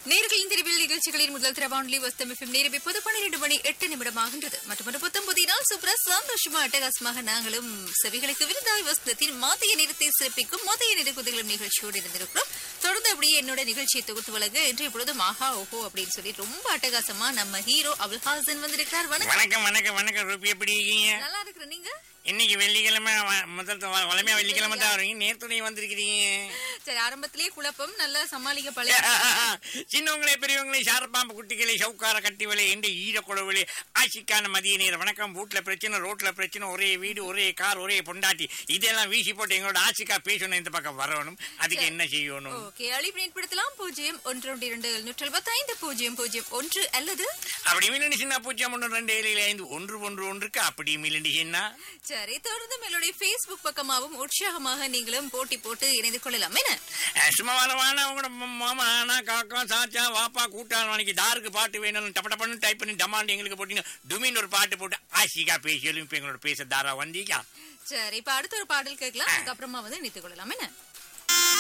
நேர்களின் தெரிவில் நிகழ்ச்சிகளின் முதல் திரவான்லி வஸ்தம் எஃப்எம் நேரம் இப்போது பன்னிரண்டு மணி எட்டு நிமிடமாகின்றது மற்றும் ஒரு புத்தம்பதி நாள் சூப்பரா சந்தோஷமா அட்டகாசமாக நாங்களும் செவிகளுக்கு விருந்தாய் வஸ்தத்தின் மதிய நேரத்தை சிறப்பிக்கும் மதிய நேர குதிகளும் நிகழ்ச்சியோடு இருந்திருக்கிறோம் தொடர்ந்து அப்படியே என்னோட நிகழ்ச்சியை தொகுத்து வழங்க இன்றைய பொழுது மகா ஓஹோ அப்படின்னு சொல்லி ரொம்ப அட்டகாசமா நம்ம ஹீரோ அபுல் ஹாசன் வந்திருக்கிறார் வணக்கம் வணக்கம் வணக்கம் வணக்கம் ரூபி எப்படி இருக்கீங்க நல்லா இருக்கிற நீங்க இன்னைக்கு வெள்ளிக்கிழமை வ- முதல் த- வ- வளமையா வெள்ளிக்கிழமை தான் வரீங்க நேர்த்துணை வந்திருக்கிறீங்க சரி ஆரம்பத்திலேயே குழப்பம் நல்லா சமாளிக்க பழைய சின்னவங்களே பெரியவங்களே சாரப்பாம்பு குட்டிகளே சவுக்கார கட்டிவலை எந்த ஈரக்குழவிலே ஆட்சிக்கான மதிய நேரம் வணக்கம் வீட்டுல பிரச்சனை ரோட்ல பிரச்சனை ஒரே வீடு ஒரே கார் ஒரே பொண்டாட்டி இதெல்லாம் வீசி போட்டு எங்களோட ஆட்சிக்கா பேசணும் இந்த பக்கம் வரணும் அதுக்கு என்ன செய்யணும் ஓகே அழிப்பு பயன்படுத்தலாம் பூஜ்ஜியம் ஒன்று ஒன்று இரண்டு நூற்றி எழுபத்தி ஐந்து பூஜ்ஜியம் பூஜ்ஜியம் ஒன்று அல்லது அப்படி மில்லண்டி சின்ன பூஜ்ஜியம் ஒன்று ரெண்டு ஏழு ஐந்து ஒன்று ஒன்று ஒன்றுக்கு அப்படி மில்லண்டி சின்ன சரி தொடர்ந்து மேலுடைய ஃபேஸ்புக் பக்கமாகவும் உற்சாகமாக நீங்களும் போட்டி போட்டு இணைந்து கொள்ளலாம் என்ன சும்மாவான உங்களோட மாமா ஆனா காக்கா சாச்சா வாப்பா கூட்டாளி நாளைக்கு தாருக்கு பாட்டு வேணும் டப்ப டப்பன்னு டைப் பண்ணி டமாண்ட் எங்களுக்கு போட்டீங்க துமின்னு ஒரு பாட்டு போட்டு ஆசிகா பேசியலும் இப்ப எங்களோட பேச தாரா வந்தீங்க சரி இப்ப அடுத்த ஒரு பாடல் கேட்கலாம் அதுக்கப்புறமா வந்து இணைத்துக் கொள்ளலாம் என்ன